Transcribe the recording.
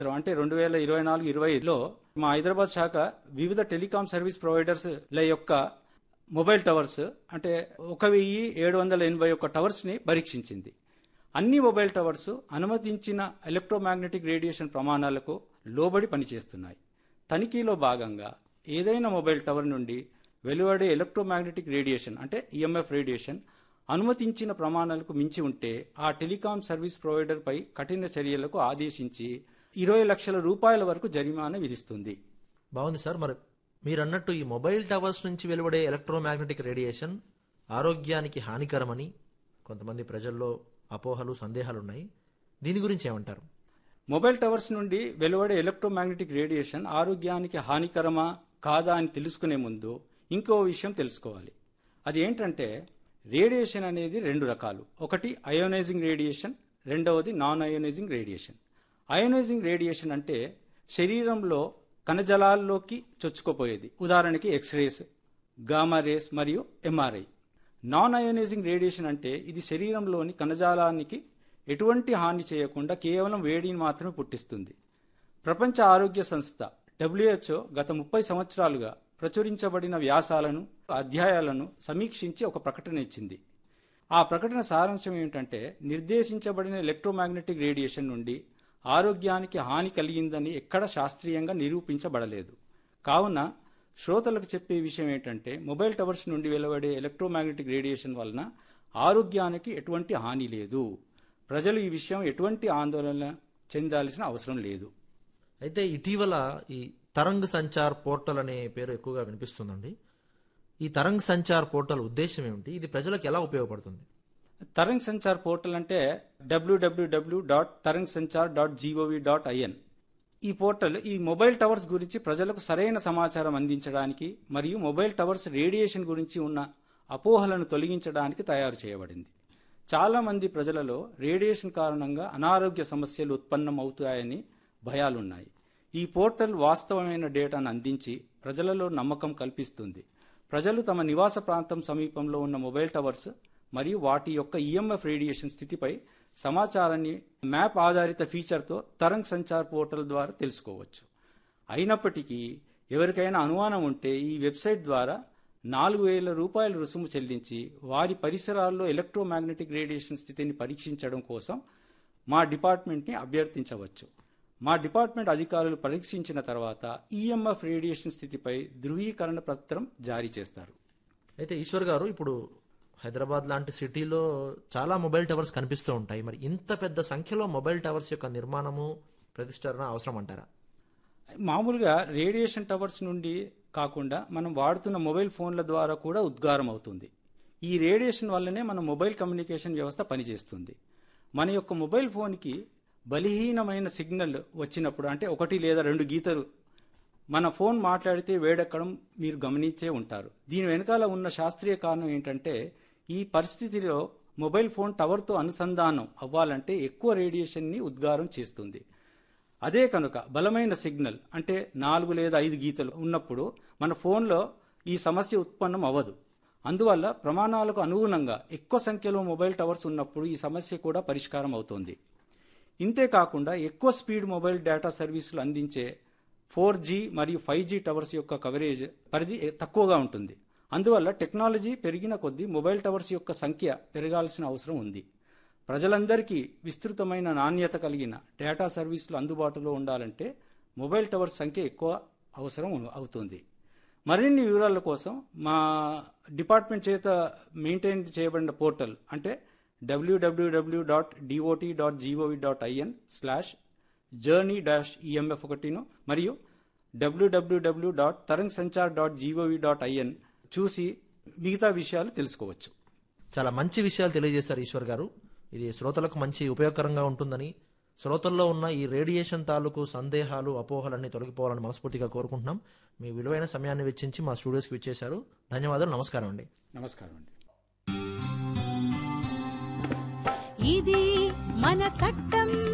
అంటే రెండు వేల ఇరవై నాలుగు ఇరవైలో మా హైదరాబాద్ శాఖ వివిధ టెలికాం సర్వీస్ ప్రొవైడర్స్ ల యొక్క మొబైల్ టవర్స్ అంటే ఒక వెయ్యి ఏడు వందల ఎనభై ఒక్క టవర్స్ ని పరీక్షించింది అన్ని మొబైల్ టవర్స్ అనుమతించిన ఎలక్ట్రోమాగ్నెటిక్ రేడియేషన్ ప్రమాణాలకు లోబడి పనిచేస్తున్నాయి తనిఖీలో భాగంగా ఏదైనా మొబైల్ టవర్ నుండి వెలువడే ఎలక్ట్రోమాగ్నెటిక్ రేడియేషన్ అంటే ఈఎంఎఫ్ రేడియేషన్ అనుమతించిన ప్రమాణాలకు మించి ఉంటే ఆ టెలికాం సర్వీస్ ప్రొవైడర్ పై కఠిన చర్యలకు ఆదేశించి ఇరవై లక్షల రూపాయల వరకు జరిమానా విధిస్తుంది బాగుంది సార్ మరి మీరు అన్నట్టు ఈ మొబైల్ టవర్స్ నుంచి వెలువడే ఎలక్ట్రోమాగ్నెటిక్ రేడియేషన్ ఆరోగ్యానికి హానికరమని కొంతమంది ప్రజల్లో అపోహలు సందేహాలు ఉన్నాయి దీని గురించి ఏమంటారు మొబైల్ టవర్స్ నుండి వెలువడే ఎలక్ట్రోమాగ్నెటిక్ రేడియేషన్ ఆరోగ్యానికి హానికరమా కాదా అని తెలుసుకునే ముందు ఇంకో విషయం తెలుసుకోవాలి అది ఏంటంటే రేడియేషన్ అనేది రెండు రకాలు ఒకటి అయోనైజింగ్ రేడియేషన్ రెండవది non ionising radiation ionising radiation అంటే శరీరంలో కణజాలాల్లోకి చొచ్చుకుపోయేది ఉదాహరణకి ఎక్స్రేస్ గామా రేస్ మరియు ఎంఆర్ఐ నాన్ అయోనైజింగ్ రేడియేషన్ అంటే ఇది శరీరంలోని కణజాలానికి ఎటువంటి హాని చేయకుండా కేవలం వేడిని మాత్రమే పుట్టిస్తుంది ప్రపంచ ఆరోగ్య సంస్థ డబ్ల్యూహెచ్ఓ గత ముప్పై సంవత్సరాలుగా ప్రచురించబడిన వ్యాసాలను అధ్యాయాలను సమీక్షించి ఒక ప్రకటన ఇచ్చింది ఆ ప్రకటన సారాంశం ఏమిటంటే నిర్దేశించబడిన ఎలక్ట్రోమాగ్నెటిక్ రేడియేషన్ నుండి ఆరోగ్యానికి హాని కలిగిందని ఎక్కడ శాస్త్రీయంగా నిరూపించబడలేదు కావున శ్రోతలకు చెప్పే విషయం ఏంటంటే మొబైల్ టవర్స్ నుండి వెలువడే ఎలక్ట్రోమాగ్నెటిక్ రేడియేషన్ వలన ఆరోగ్యానికి ఎటువంటి హాని లేదు ప్రజలు ఈ విషయం ఎటువంటి ఆందోళన చెందాల్సిన అవసరం లేదు అయితే ఇటీవల ఈ తరంగ్ సంచార్ పోర్టల్ అనే పేరు ఎక్కువగా వినిపిస్తుందండి ఈ తరంగ్ సంచార్ పోర్టల్ ఉద్దేశం ఏమిటి ఇది ప్రజలకు ఎలా ఉపయోగపడుతుంది తరంగ్ సంచార్ పోర్టల్ అంటే WWW dot Tarang Sanchar dot GOV dot IN ఈ పోర్టల్ ఈ మొబైల్ టవర్స్ గురించి ప్రజలకు సరైన సమాచారం అందించడానికి మరియు మొబైల్ టవర్స్ రేడియేషన్ గురించి ఉన్న అపోహలను తొలగించడానికి తయారు చేయబడింది చాలా మంది ప్రజలలో రేడియేషన్ కారణంగా అనారోగ్య సమస్యలు ఉత్పన్నం అవుతాయని భయాలున్నాయి ఈ పోర్టల్ వాస్తవమైన డేటాను అందించి ప్రజలలో నమ్మకం కల్పిస్తుంది ప్రజలు తమ నివాస ప్రాంతం సమీపంలో ఉన్న మొబైల్ టవర్స్ మరియు వాటి యొక్క ఈఎంఎఫ్ రేడియేషన్ స్థితిపై సమాచారాన్ని మ్యాప్ ఆధారిత ఫీచర్తో తరంగ్ సంచార్ పోర్టల్ ద్వారా తెలుసుకోవచ్చు అయినప్పటికీ ఎవరికైనా అనుమానం ఉంటే ఈ వెబ్సైట్ ద్వారా నాలుగు వేల రూపాయల రుసుము చెల్లించి వారి పరిసరాల్లో ఎలక్ట్రోమాగ్నెటిక్ రేడియేషన్ స్థితిని పరీక్షించడం కోసం మా డిపార్ట్మెంట్ని అభ్యర్థించవచ్చు మా డిపార్ట్మెంట్ అధికారులు పరీక్షించిన తర్వాత ఈఎంఎఫ్ రేడియేషన్ స్థితిపై ధృవీకరణ పత్రం జారీ చేస్తారు అయితే ఈశ్వర్ గారు ఇప్పుడు హైదరాబాద్ లాంటి సిటీలో చాలా మొబైల్ టవర్స్ కనిపిస్తూ ఉంటాయి మరి ఇంత పెద్ద సంఖ్యలో మొబైల్ టవర్స్ యొక్క నిర్మాణము ప్రతిష్టరణ అవసరం అంటారా మామూలుగా రేడియేషన్ టవర్స్ నుండి కాకుండా మనం వాడుతున్న మొబైల్ ఫోన్ల ద్వారా కూడా ఉద్గారం అవుతుంది ఈ రేడియేషన్ వల్లనే మన మొబైల్ కమ్యూనికేషన్ వ్యవస్థ పనిచేస్తుంది మన యొక్క మొబైల్ ఫోన్కి బలహీనమైన సిగ్నల్ వచ్చినప్పుడు అంటే ఒకటి లేదా రెండు గీతలు మన ఫోన్ మాట్లాడితే వేడెక్కడం మీరు గమనించే ఉంటారు దీని వెనకాల ఉన్న శాస్త్రీయ కారణం ఏంటంటే ఈ పరిస్థితిలో మొబైల్ ఫోన్ టవర్తో అనుసంధానం అవ్వాలంటే ఎక్కువ రేడియేషన్ని ఉద్గారం చేస్తుంది అదే కనుక బలమైన సిగ్నల్ అంటే నాలుగు లేదా ఐదు గీతలు ఉన్నప్పుడు మన ఫోన్లో ఈ సమస్య ఉత్పన్నం అవ్వదు అందువల్ల ప్రమాణాలకు అనుగుణంగా ఎక్కువ సంఖ్యలో మొబైల్ టవర్స్ ఉన్నప్పుడు ఈ సమస్య కూడా పరిష్కారం అవుతుంది ఇంతే కాకుండా ఎక్కువ స్పీడ్ మొబైల్ డేటా సర్వీసులు అందించే ఫోర్ జీ మరియు ఫైవ్ జీ టవర్స్ యొక్క కవరేజ్ పరిధి తక్కువగా ఉంటుంది అందువల్ల టెక్నాలజీ పెరిగిన కొద్దీ మొబైల్ టవర్స్ యొక్క సంఖ్య పెరగాల్సిన అవసరం ఉంది ప్రజలందరికీ విస్తృతమైన నాణ్యత కలిగిన డేటా సర్వీసులు అందుబాటులో ఉండాలంటే మొబైల్ టవర్స్ సంఖ్య ఎక్కువ అవసరం అవుతుంది మరిన్ని వివరాల కోసం మా డిపార్ట్మెంట్ చేత మెయింటైన్ చేయబడిన పోర్టల్ అంటే WWW dot DOT dot GOV dot IN slash journey dash EMF ఒకటిను మరియు WWW dot Tarang Sanchar dot GOV dot IN చూసి మిగతా విషయాలు తెలుసుకోవచ్చు చాలా మంచి విషయాలు తెలియజేశారు ఈశ్వర్ గారు ఇది శ్రోతలకు మంచి ఉపయోగకరంగా ఉంటుందని శ్రోతల్లో ఉన్న ఈ రేడియేషన్ తాలూకు సందేహాలు అపోహలన్నీ తొలగిపోవాలని మనస్ఫూర్తిగా కోరుకుంటున్నాం మీ విలువైన సమయాన్ని వెచ్చించి మా స్టూడియోస్కి ఇచ్చేశారు ధన్యవాదాలు నమస్కారం అండి నమస్కారం అండి ఇది మన చట్టం